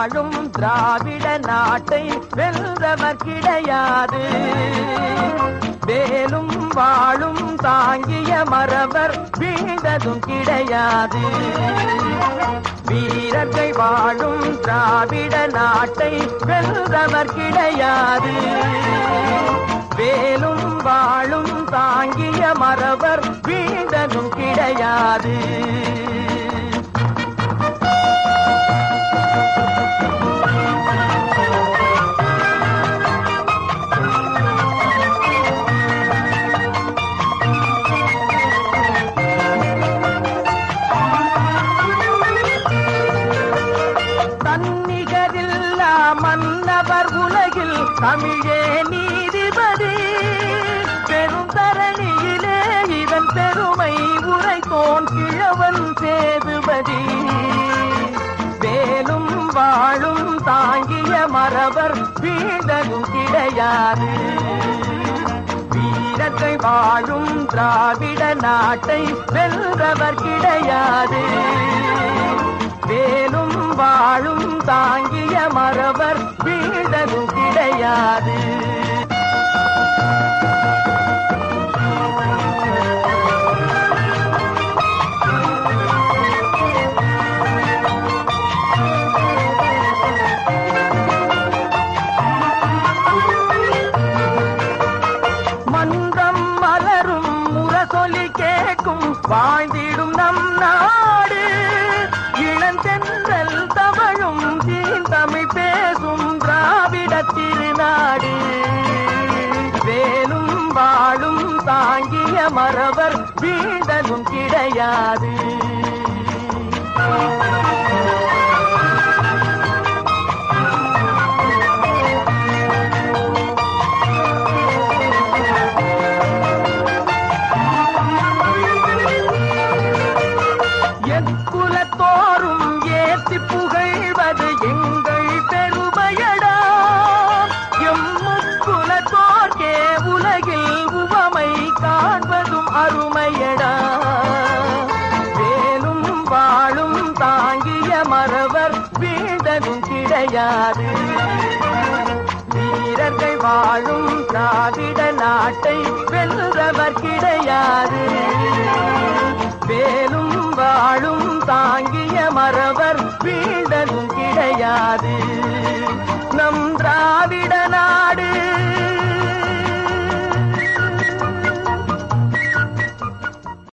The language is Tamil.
வாழும் திராவிட நாட்டை வெல்றவர் கிடையாது வேலும் வாழும் தாங்கிய மரவர் வீழ்ந்ததும் கிடையாது வீரர்கள் வாழும் திராவிட நாட்டை வெல்றவர் கிடையாது வேலும் வாழும் தாங்கிய மரவர் வீழ்ந்ததும் கிடையாது தன்னிகரில்லா மன்னவர் உலகில் தமிழே நீதிபதி பெரும் தரணியிலே இதன் பெருமை உரைத்தோன் கிழவன் சேதுபதி வேலும் வாழும் தாங்கிய மரவர் வீழ்ந்ததும் கிடையாது வீரத்தை வாழும் திராவிட நாட்டை வெல்றவர் கிடையாது வேலும் வாழும் தாங்கிய மரவர் வீழ்ந்ததும் கிடையாது மன்றம் மலரும் முரசொலி கேட்கும் வாழ்ந்திடும் நம் நாடு இளந்தென்றல் தவழும் தீந்தமிழ் பேசும் திராவிட திருநாடு வேலும் வாழும் தாங்கிய மரவர் வீழ்ந்ததும் கிடையாது எக்குலத்தோறும் ஏத்தி புகழ்வது எங்கள் பெருமையடா எம் முக்குலத்தோர்க்கே உலகில் உவமை காண்பதும் அருமையடா வேலும் வாழும் தாங்கிய மரவர் வீழ்ந்ததும் கிடையாது வீரர்கள் வாழும் திராவிட நாட்டை வெல்றவர் கிடையாது வேலும் வாழும் தாங்கிய மரவர் வீழ்ந்ததும் கிடையாது நம் திராவிட நாடு